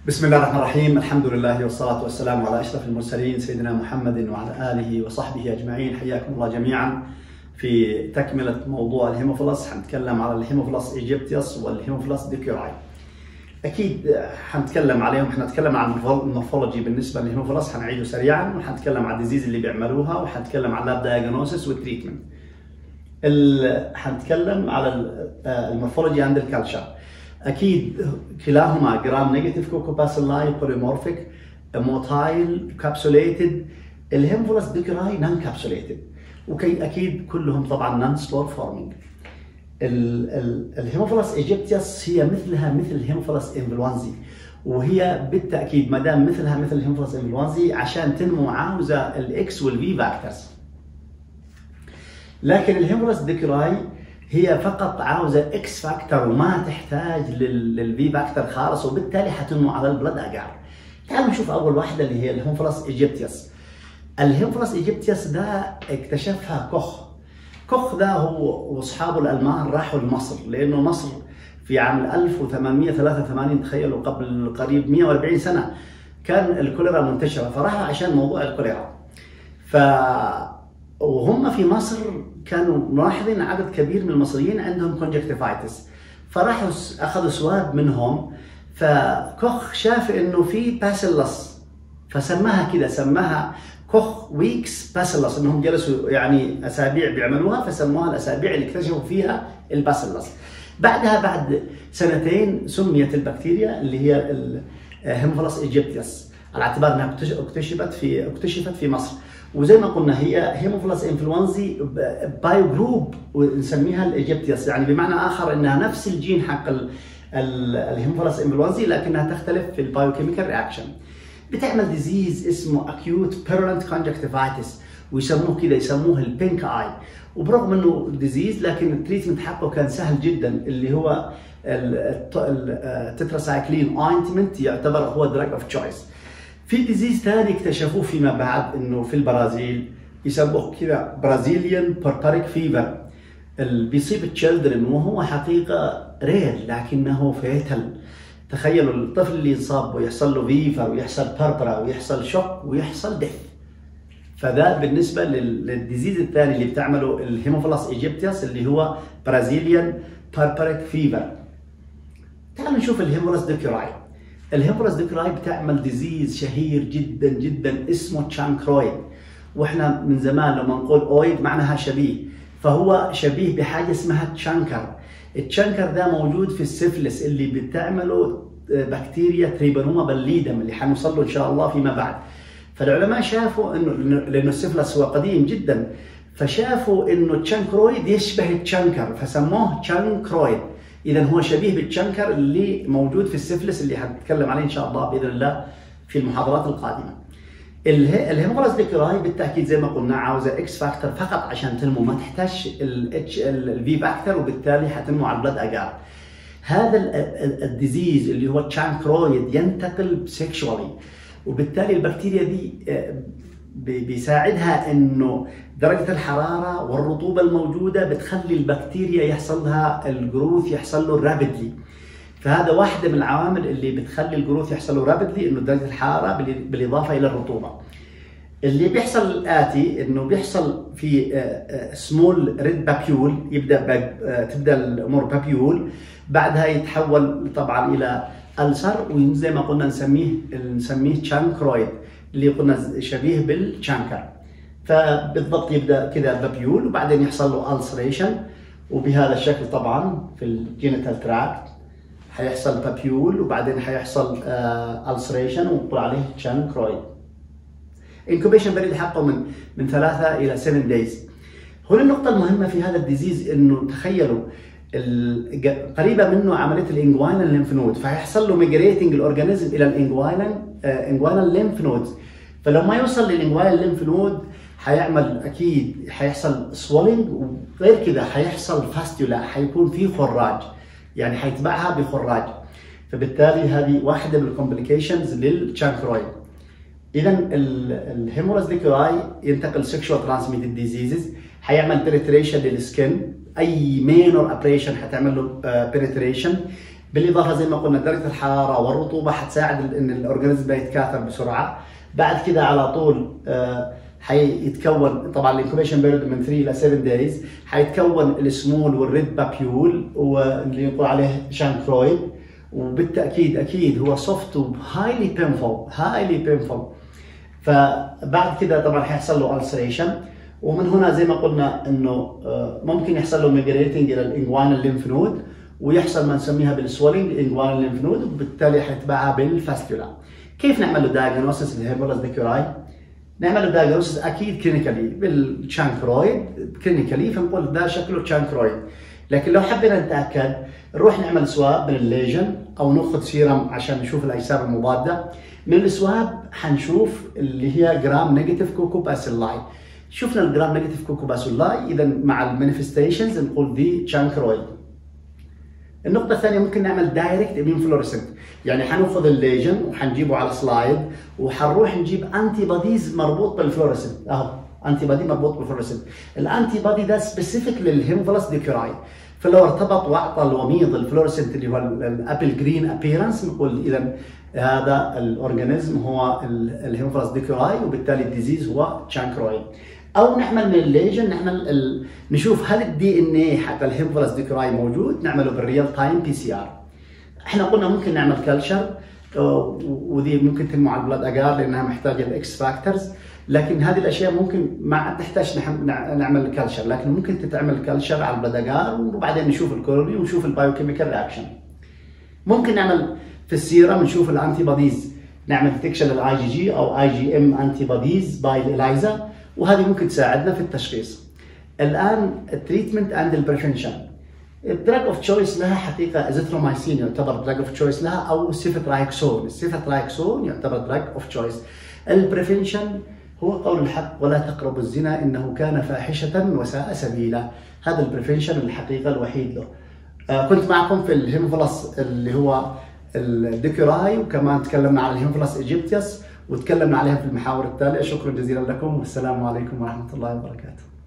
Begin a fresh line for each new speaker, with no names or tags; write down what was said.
بسم الله الرحمن الرحيم الحمد لله والصلاة والسلام على أشرف المرسلين سيدنا محمد وعلى آله وصحبه أجمعين حياكم الله جميعا في تكملة موضوع الهيموفلس حنتكلم على الهيموفلس ايجيبتيوس والهيموفلس ديكيوراي أكيد حنتكلم عليهم حنتكلم عن المورفولوجي بالنسبة للهيموفلس حنعيده سريعا وحنتكلم عن الديزيز اللي بيعملوها وحنتكلم عن اللاب دايجنوسيس والتريتمنت حنتكلم على المورفولوجي عند الكالتشر اكيد كلاهما جرام نيجاتيف كوكوباسيلاي بوليمورفيك موتايل كابسوليتد الهيمفولس ديكراي نان كابسوليتد وكي اكيد كلهم طبعا نان سبور فورمينج الهيموفيلس ايجيبتيوس هي مثلها مثل الهيموفيلس انفلونزي وهي بالتاكيد ما دام مثلها مثل الهيموفيلس انفلونزي عشان تنمو عاوزه الاكس والفي فاكتورز لكن الهيموفيلس ديكراي هي فقط عاوزه اكس فاكتور وما تحتاج للفي فاكتور خالص وبالتالي حتنمو على البلد اجار. تعالوا نشوف اول واحده اللي هي الهومفلس ايجيبتيوس. الهومفلس ايجيبتيوس ده اكتشفها كوخ. كوخ ده هو واصحابه الالمان راحوا لمصر لانه مصر في عام 1883 تخيلوا قبل قريب 140 سنه كان الكوليرا منتشره فراحوا عشان موضوع الكوليرا. ف وهم في مصر كانوا ملاحظين عدد كبير من المصريين عندهم كونجكتيفايتس فراحوا اخذوا سواب منهم فكوخ شاف انه في باسيلس فسماها كده سماها كوخ ويكس باسيلس انهم جلسوا يعني اسابيع بيعملوها فسموها الاسابيع اللي اكتشفوا فيها الباسيلس بعدها بعد سنتين سميت البكتيريا اللي هي الهيموفيلس ايجيبتيوس على اعتبار انها اكتشفت في اكتشفت في مصر وزي ما قلنا هي هيموفيلس انفلونزي بايو جروب ونسميها الايجيبتيوس يعني بمعنى اخر انها نفس الجين حق الهيموفيلس انفلونزي لكنها تختلف في البايوكيميكال رياكشن بتعمل ديزيز اسمه اكيوت بيرلنت كونجكتيفايتس ويسموه كده يسموه البينك اي وبرغم انه ديزيز لكن التريتمنت حقه كان سهل جدا اللي هو التتراسايكلين اوينتمنت يعتبر هو دراج اوف تشويس في ديزيز ثاني اكتشفوه فيما بعد انه في البرازيل يسموه كذا برازيليان بورباريك فيفر اللي بيصيب التشيلدرن وهو حقيقه رير لكنه فيتل تخيلوا الطفل اللي ينصاب ويحصل له فيفر ويحصل باربرا ويحصل شوك ويحصل ديث فده بالنسبه للديزيز الثاني اللي بتعمله الهيموفيلس ايجيبتيوس اللي هو برازيليان بارباريك فيفر تعالوا نشوف الهيموفيلس ديكيوراي الهيموراس ديكراي بتعمل ديزيز شهير جدا جدا اسمه تشانكرويد واحنا من زمان لما نقول اويد معناها شبيه فهو شبيه بحاجه اسمها تشانكر التشانكر ده موجود في السفلس اللي بتعمله بكتيريا تريبانوما بالليدم اللي حنوصل له ان شاء الله فيما بعد فالعلماء شافوا انه لانه السفلس هو قديم جدا فشافوا انه التشانكرويد يشبه التشانكر فسموه تشانكرويد اذا هو شبيه بالتشنكر اللي موجود في السفلس اللي حنتكلم عليه ان شاء الله باذن الله في المحاضرات القادمه. الهيموغلاس ديكراي بالتاكيد زي ما قلنا عاوزه اكس فاكتور فقط عشان تنمو ما تحتاج الاتش الفي فاكتور وبالتالي حتنمو على البلد اجار. هذا الديزيز اللي هو التشانكرويد ينتقل سيكشوالي وبالتالي البكتيريا دي بيساعدها انه درجه الحراره والرطوبه الموجوده بتخلي البكتيريا يحصل لها الجروث يحصل له رابيدلي فهذا واحده من العوامل اللي بتخلي الجروث يحصل له رابيدلي انه درجه الحراره بالاضافه الى الرطوبه اللي بيحصل الاتي انه بيحصل في سمول ريد بابيول يبدا تبدا الامور بابيول بعدها يتحول طبعا الى ألسر وزي ما قلنا نسميه نسميه تشانكرويد اللي قلنا شبيه بالشانكر فبالضبط يبدا كذا بابيول وبعدين يحصل له السريشن وبهذا الشكل طبعا في الجينيتال تراكت حيحصل بابيول وبعدين حيحصل السريشن ونقول عليه تشانكرويد انكوبيشن بريد حقه من من ثلاثة إلى 7 دايز هنا النقطة المهمة في هذا الديزيز إنه تخيلوا قريبه منه عمليه الانجوينال ليمف نود فهيحصل له ميجريتنج الاورجانيزم الى الانجوينال انجوينال ليمف نودز فلو ما يوصل للانجوينال ليمف نود حيعمل اكيد حيحصل سوالينج وغير كذا حيحصل فاستيولا حيكون في خراج يعني حيتبعها بخراج فبالتالي هذه واحده من الكومبليكيشنز للشانكرويد اذا الهيموراس ديكوراي ينتقل سكشوال ترانسميتد ديزيزز حيعمل بنتريشن للسكن اي مينور ابريشن حتعمل له بنتريشن بالاضافه زي ما قلنا درجه الحراره والرطوبه حتساعد ان الاورجانيزم يتكاثر بسرعه بعد كده على طول آه، حيتكون طبعا الانكوبيشن بيريود من 3 الى 7 دايز حيتكون السمول والريد بابيول واللي يقول عليه شانكرويد وبالتاكيد اكيد هو سوفت وهايلي بينفول هايلي بينفول فبعد كده طبعا حيحصل له السريشن ومن هنا زي ما قلنا انه آه، ممكن يحصل له ميجريتنج الى الانجوانال ليمف نود ويحصل ما نسميها بالسويلنج انجوانال ليمف نود وبالتالي حيتبعها بالفاستولا كيف نعمل له دايجنوستس للهيمولاس ديكوراي؟ نعمل له دايجنوستس اكيد كلينيكالي بالشانكرويد كلينيكالي فنقول ده شكله تشانكرويد لكن لو حبينا نتاكد نروح نعمل سواب من الليجن او ناخذ سيرم عشان نشوف الاجسام المضاده من السواب حنشوف اللي هي جرام نيجاتيف كوكو باسيلاي شفنا الجرام نيجاتيف كوكو باسيلاي اذا مع المانيفستيشنز نقول دي تشانكرويد النقطة الثانية ممكن نعمل دايركت اميون فلوريسنت، يعني حناخذ الليجن وحنجيبه على سلايد وحنروح نجيب انتي بوديز مربوط بالفلوريسنت، اهو انتي بودي مربوط بالفلوريسنت، الانتي بودي ده سبيسيفيك للهيموفلس ديكوراي، فلو ارتبط واعطى الوميض الفلوريسنت اللي هو الابل جرين ابيرنس نقول اذا هذا الاورجانيزم هو الهيموفلس ديكوراي وبالتالي الديزيز هو تشانكرويد. او نعمل من الليجن نعمل ال... نشوف هل الدي ان اي حق الهيمفلس ديكراي موجود نعمله بالريال تايم بي سي ار احنا قلنا ممكن نعمل كلشر وذي ممكن تنمو على البلاد اجار لانها محتاجه الاكس فاكتورز لكن هذه الاشياء ممكن ما تحتاج نعمل كلشر لكن ممكن تتعمل كلشر على البلاد اجار وبعدين نشوف الكولوني ونشوف البايوكيميكال رياكشن ممكن نعمل في السيرم نشوف الانتي بوديز نعمل ديتكشن للاي جي جي او اي جي ام انتي بوديز باي الاليزا وهذه ممكن تساعدنا في التشخيص. الان التريتمنت اند البريفنشن الدراج اوف تشويس لها حقيقه ازيثرومايسين يعتبر دراج اوف تشويس لها او سيفترايكسون، السيفترايكسون يعتبر دراج اوف تشويس. البريفنشن هو قول الحق ولا تقربوا الزنا انه كان فاحشه وساء سبيلا، هذا البريفنشن الحقيقه الوحيد له. آه كنت معكم في الهيموفلس اللي هو الديكوراي وكمان تكلمنا عن الهيموفلس ايجيبتيوس وتكلمنا عليها في المحاور التالية شكرا جزيلا لكم والسلام عليكم ورحمة الله وبركاته